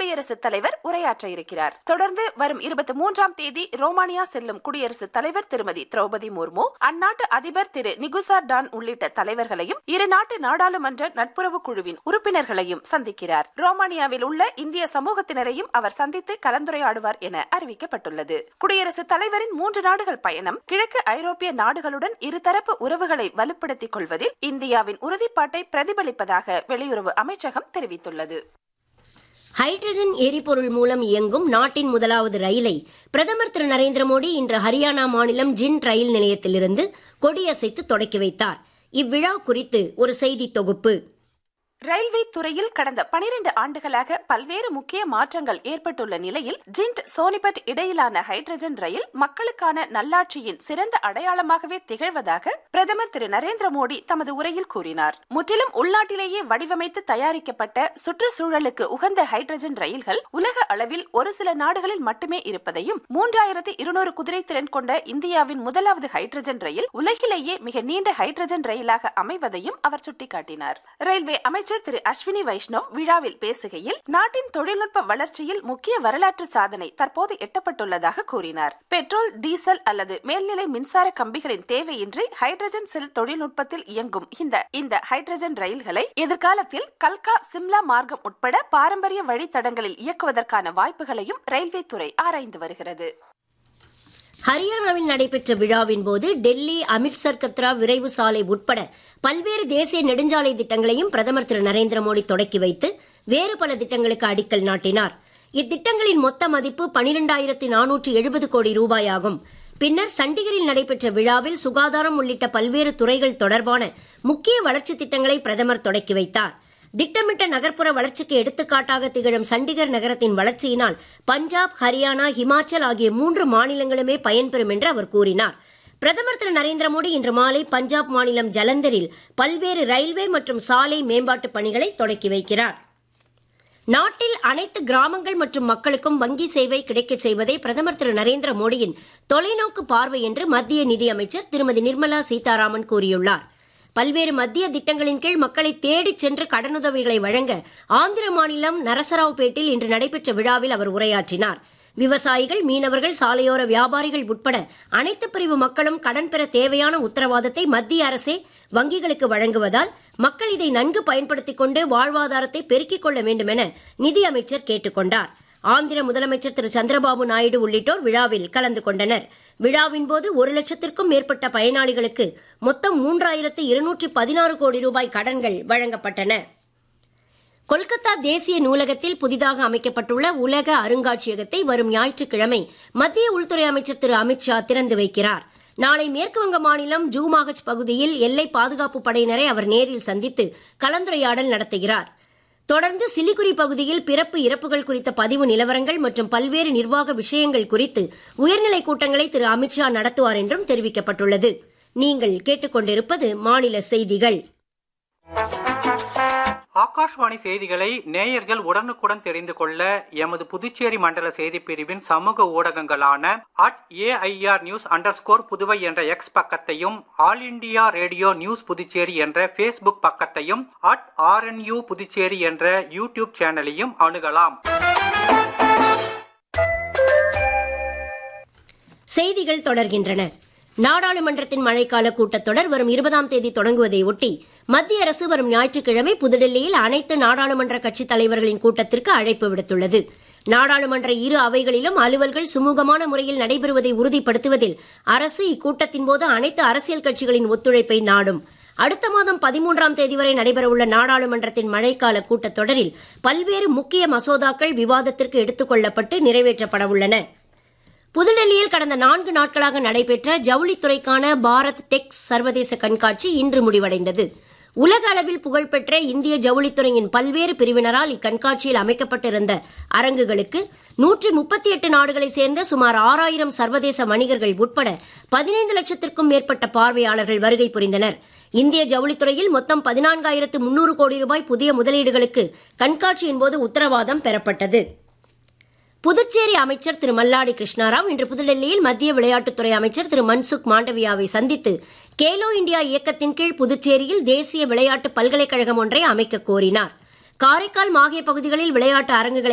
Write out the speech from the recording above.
குடியரசுத் தலைவர் உரையாற்ற இருக்கிறார் தொடர்ந்து வரும் இருபத்தி மூன்றாம் தேதி ரோமானியா செல்லும் குடியரசுத் தலைவர் திருமதி திரௌபதி முர்மு அந்நாட்டு அதிபர் திரு நிகுசார் டான் உள்ளிட்ட தலைவர்களையும் இரு நாட்டு நாடாளுமன்ற நட்புறவு குழுவின் உறுப்பினர்களையும் சந்திக்கிறார் ரோமானியாவில் உள்ள இந்திய சமூகத்தினரையும் அவர் சந்தித்து கலந்துரையாடுவார் என அறிவிக்கப்பட்டுள்ளது குடியரசுத் தலைவரின் மூன்று நாடுகள் பயணம் கிழக்கு ஐரோப்பிய நாடுகளுடன் இருதரப்பு உறவுகளை வலுப்படுத்திக் கொள்வதில் இந்தியாவின் உறுதிப்பாட்டை பிரதிபலிப்பதாக வெளியுறவு அமைச்சகம் தெரிவித்துள்ளது ஹைட்ரஜன் எரிபொருள் மூலம் இயங்கும் நாட்டின் முதலாவது ரயிலை பிரதமர் திரு நரேந்திர மோடி இன்று ஹரியானா மாநிலம் ஜிண்ட் ரயில் நிலையத்திலிருந்து கொடியசைத்து தொடக்கி வைத்தார் இவ்விழா குறித்து ஒரு செய்தி தொகுப்பு ரயில்வே துறையில் கடந்த பனிரெண்டு ஆண்டுகளாக பல்வேறு முக்கிய மாற்றங்கள் ஏற்பட்டுள்ள நிலையில் ஜிண்ட் சோனிபட் இடையிலான ஹைட்ரஜன் ரயில் மக்களுக்கான நல்லாட்சியின் சிறந்த அடையாளமாகவே திகழ்வதாக பிரதமர் திரு நரேந்திர மோடி தமது உரையில் கூறினார் முற்றிலும் உள்நாட்டிலேயே வடிவமைத்து தயாரிக்கப்பட்ட சுற்றுச்சூழலுக்கு உகந்த ஹைட்ரஜன் ரயில்கள் உலக அளவில் ஒரு சில நாடுகளில் மட்டுமே இருப்பதையும் மூன்றாயிரத்து இருநூறு குதிரை திறன் கொண்ட இந்தியாவின் முதலாவது ஹைட்ரஜன் ரயில் உலகிலேயே மிக நீண்ட ஹைட்ரஜன் ரயிலாக அமைவதையும் அவர் சுட்டிக்காட்டினார் ரயில்வே அமைச்சர் அமைச்சர் திரு அஸ்வினி வைஷ்ணவ் விழாவில் பேசுகையில் நாட்டின் தொழில்நுட்ப வளர்ச்சியில் முக்கிய வரலாற்று சாதனை தற்போது எட்டப்பட்டுள்ளதாக கூறினார் பெட்ரோல் டீசல் அல்லது மேல்நிலை மின்சார கம்பிகளின் தேவையின்றி ஹைட்ரஜன் செல் தொழில்நுட்பத்தில் இயங்கும் இந்த இந்த ஹைட்ரஜன் ரயில்களை எதிர்காலத்தில் கல்கா சிம்லா மார்க்கம் உட்பட பாரம்பரிய வழித்தடங்களில் இயக்குவதற்கான வாய்ப்புகளையும் ரயில்வே துறை ஆராய்ந்து வருகிறது ஹரியானாவில் நடைபெற்ற விழாவின் போது டெல்லி அமிர்த்சர் கத்ரா விரைவு சாலை உட்பட பல்வேறு தேசிய நெடுஞ்சாலை திட்டங்களையும் பிரதமர் திரு நரேந்திர மோடி தொடக்கி வைத்து வேறு பல திட்டங்களுக்கு அடிக்கல் நாட்டினார் இத்திட்டங்களின் மொத்த மதிப்பு பனிரெண்டாயிரத்தி நானூற்று எழுபது கோடி ரூபாயாகும் பின்னர் சண்டிகரில் நடைபெற்ற விழாவில் சுகாதாரம் உள்ளிட்ட பல்வேறு துறைகள் தொடர்பான முக்கிய வளர்ச்சி திட்டங்களை பிரதமர் தொடக்கி வைத்தார் திட்டமிட்ட நகர்ப்புற வளர்ச்சிக்கு எடுத்துக்காட்டாக திகழும் சண்டிகர் நகரத்தின் வளர்ச்சியினால் பஞ்சாப் ஹரியானா ஹிமாச்சல் ஆகிய மூன்று மாநிலங்களுமே பயன்பெறும் என்று அவர் கூறினார் பிரதமர் திரு நரேந்திர மோடி இன்று மாலை பஞ்சாப் மாநிலம் ஜலந்தரில் பல்வேறு ரயில்வே மற்றும் சாலை மேம்பாட்டு பணிகளை தொடக்கி வைக்கிறார் நாட்டில் அனைத்து கிராமங்கள் மற்றும் மக்களுக்கும் வங்கி சேவை கிடைக்கச் செய்வதே பிரதமர் திரு நரேந்திர மோடியின் தொலைநோக்கு பார்வை என்று மத்திய நிதியமைச்சர் திருமதி நிர்மலா சீதாராமன் கூறியுள்ளார் பல்வேறு மத்திய திட்டங்களின் கீழ் மக்களை தேடிச் சென்று கடனுதவிகளை வழங்க ஆந்திர மாநிலம் நரசராவ்பேட்டில் இன்று நடைபெற்ற விழாவில் அவர் உரையாற்றினார் விவசாயிகள் மீனவர்கள் சாலையோர வியாபாரிகள் உட்பட அனைத்து பிரிவு மக்களும் கடன் பெற தேவையான உத்தரவாதத்தை மத்திய அரசே வங்கிகளுக்கு வழங்குவதால் மக்கள் இதை நன்கு பயன்படுத்திக் கொண்டு வாழ்வாதாரத்தை பெருக்கிக் கொள்ள வேண்டும் என நிதியமைச்சர் கேட்டுக் கொண்டார் ஆந்திர முதலமைச்சர் திரு சந்திரபாபு நாயுடு உள்ளிட்டோர் விழாவில் கலந்து கொண்டனர் விழாவின் போது ஒரு லட்சத்திற்கும் மேற்பட்ட பயனாளிகளுக்கு மொத்தம் மூன்றாயிரத்து இருநூற்றி பதினாறு கோடி ரூபாய் கடன்கள் வழங்கப்பட்டன கொல்கத்தா தேசிய நூலகத்தில் புதிதாக அமைக்கப்பட்டுள்ள உலக அருங்காட்சியகத்தை வரும் ஞாயிற்றுக்கிழமை மத்திய உள்துறை அமைச்சர் திரு அமித்ஷா திறந்து வைக்கிறார் நாளை மேற்குவங்க மாநிலம் ஜூமாகச் பகுதியில் எல்லை பாதுகாப்பு படையினரை அவர் நேரில் சந்தித்து கலந்துரையாடல் நடத்துகிறார் தொடர்ந்து சிலிகுரி பகுதியில் பிறப்பு இறப்புகள் குறித்த பதிவு நிலவரங்கள் மற்றும் பல்வேறு நிர்வாக விஷயங்கள் குறித்து உயர்நிலை கூட்டங்களை திரு அமித்ஷா நடத்துவார் என்றும் தெரிவிக்கப்பட்டுள்ளது நீங்கள் கேட்டுக்கொண்டிருப்பது மாநில செய்திகள் ஆகாஷ்வாணி செய்திகளை நேயர்கள் உடனுக்குடன் தெரிந்து கொள்ள எமது புதுச்சேரி மண்டல செய்திப் பிரிவின் சமூக ஊடகங்களான at AIR news under Puduvai என்ற எக்ஸ் பக்கத்தையும் All India Radio News Puducherry என்ற ஃபேஸ்புக் பக்கத்தையும் அட் ஆர்என்யூ புதுச்சேரி என்ற யூடியூப் சேனலையும் அணுகலாம் செய்திகள் தொடர்கின்றன நாடாளுமன்றத்தின் மழைக்கால கூட்டத்தொடர் வரும் இருபதாம் தேதி தொடங்குவதை ஒட்டி மத்திய அரசு வரும் ஞாயிற்றுக்கிழமை புதுடெல்லியில் அனைத்து நாடாளுமன்ற கட்சித் தலைவர்களின் கூட்டத்திற்கு அழைப்பு விடுத்துள்ளது நாடாளுமன்ற இரு அவைகளிலும் அலுவல்கள் சுமூகமான முறையில் நடைபெறுவதை உறுதிப்படுத்துவதில் அரசு இக்கூட்டத்தின் போது அனைத்து அரசியல் கட்சிகளின் ஒத்துழைப்பை நாடும் அடுத்த மாதம் பதிமூன்றாம் தேதி வரை நடைபெறவுள்ள நாடாளுமன்றத்தின் மழைக்கால கூட்டத்தொடரில் பல்வேறு முக்கிய மசோதாக்கள் விவாதத்திற்கு எடுத்துக் கொள்ளப்பட்டு நிறைவேற்றப்பட உள்ளன புதுடெல்லியில் கடந்த நான்கு நாட்களாக நடைபெற்ற ஜவுளித்துறைக்கான பாரத் டெக்ஸ் சர்வதேச கண்காட்சி இன்று முடிவடைந்தது உலக அளவில் புகழ்பெற்ற இந்திய ஜவுளித்துறையின் பல்வேறு பிரிவினரால் இக்கண்காட்சியில் அமைக்கப்பட்டிருந்த அரங்குகளுக்கு நூற்றி முப்பத்தி எட்டு நாடுகளைச் சேர்ந்த சுமார் ஆறாயிரம் சர்வதேச வணிகர்கள் உட்பட பதினைந்து லட்சத்திற்கும் மேற்பட்ட பார்வையாளர்கள் வருகை புரிந்தனர் இந்திய ஜவுளித்துறையில் மொத்தம் பதினான்காயிரத்து முன்னூறு கோடி ரூபாய் புதிய முதலீடுகளுக்கு கண்காட்சியின் போது உத்தரவாதம் பெறப்பட்டது புதுச்சேரி அமைச்சர் திரு மல்லாடி கிருஷ்ணாராவ் இன்று புதுடெல்லியில் மத்திய விளையாட்டுத்துறை அமைச்சர் திரு மன்சுக் மாண்டவியாவை சந்தித்து கேலோ இந்தியா இயக்கத்தின் கீழ் புதுச்சேரியில் தேசிய விளையாட்டு பல்கலைக்கழகம் ஒன்றை அமைக்க கோரினார் காரைக்கால் மாஹே பகுதிகளில் விளையாட்டு அரங்குகளை